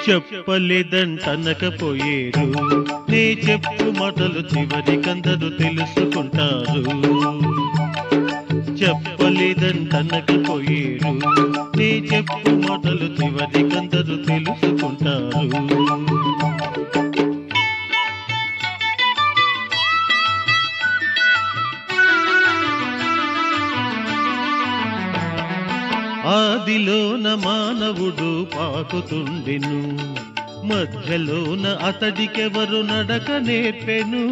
చెప్పలేదంటనకపోయేరు నే చెప్పు మాటలు చివరికందరూ తెలుసుకుంటారు చెప్పలేదంటనకపోయేరు నే చెప్పు మాటలు చివరికందరూ తెలుసుకుంటారు ఆదిలోన మానవుడు పాకుతుండెను మధ్యలోన అతడికెవరు నడక నేర్పెను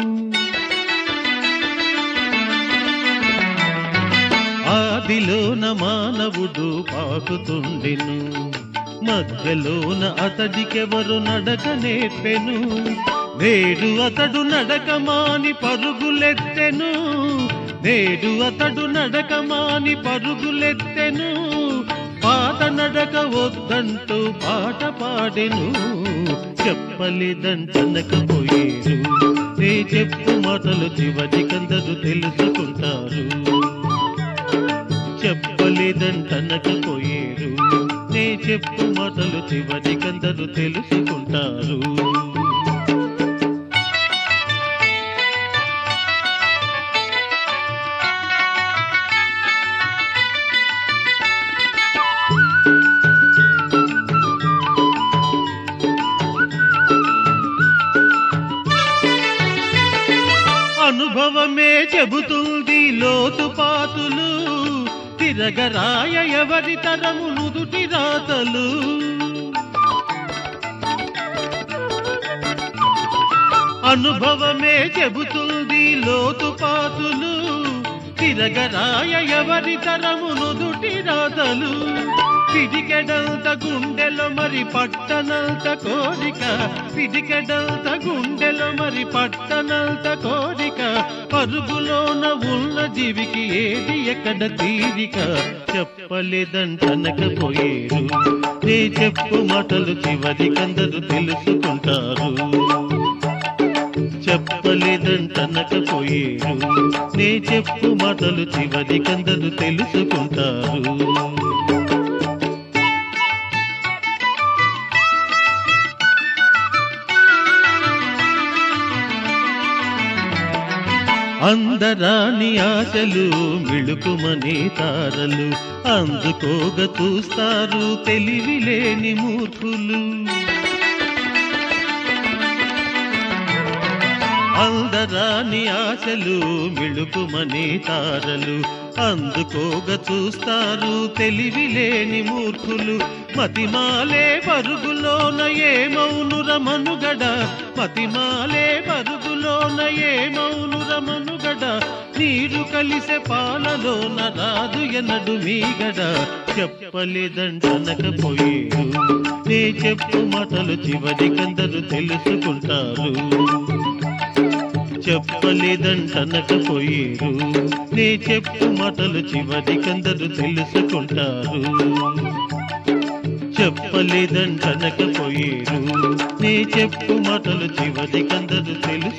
ఆదిలోన మానవుడు పాకుతుండెను మధ్యలోన అతడికెవరు నడక నేర్పెను నేడు అతడు నడక మాని పరుగులెత్తెను నేడు అతడు నడక మాని పరుగులెత్తెను పాత నడక వద్దంటూ పాట పాడెను చెప్పలేదంటనకపోయేరు నే చెప్పు మాటలు చివరికందరూ తెలుసుకుంటారు చెప్పలేదంటనకపోయేరు నే చెప్పు మాటలు చివరికందరూ తెలుసుకుంటారు అనుభవమే చెబుతుంది లోతుపాతులు తిరగరాయ ఎవరి తరము నుదుటి రాతలు అనుభవమే చెబుతుంది లోతుపాతులు తిరగరాయ ఎవరి తరము నుదుటి రాతలు పిడికెడంత గుండెలో మరి పట్టనంత కోరిక పిడికెడంత గుండెలో మరి పట్టనంత కోరిక పరుగులోన ఉన్న జీవికి ఏది ఎక్కడ తీరిక చెప్పలేదంటనకపోయేరు నే చెప్పు మాటలు చివరికందరూ తెలుసుకుంటారు చెప్పలేదంటనకపోయేరు నే చెప్పు మాటలు చివరికందరూ తెలుసుకుంటారు అందరాని ఆశలు మిళుకుమనే తారలు అందుకోగ చూస్తారు తెలివిలేని మూర్ఖులు అందరాని ఆశలు మిళుకుమనే తారలు అందుకోగ చూస్తారు తెలివిలేని మూర్ఖులు మతిమాలే పరుగులోన ఏమౌనుర మనుగడ మతిమాలే పరుగులోన ఏమౌనుర మనుగడ నీరు కలిసే పాలలోన రాదు ఎన్నడు మీగడ చెప్పలేదంటనకపోయేరు నే చెప్పు మాటలు చివరికందరూ తెలుసుకుంటారు చెప్పలేదంటనకపోయేరు నే చెప్పు మాటలు చివరికందరూ తెలుసుకుంటారు చెప్పలేదంటనకపోయేరు నే చెప్పు మాటలు చివరికందరూ తెలుసు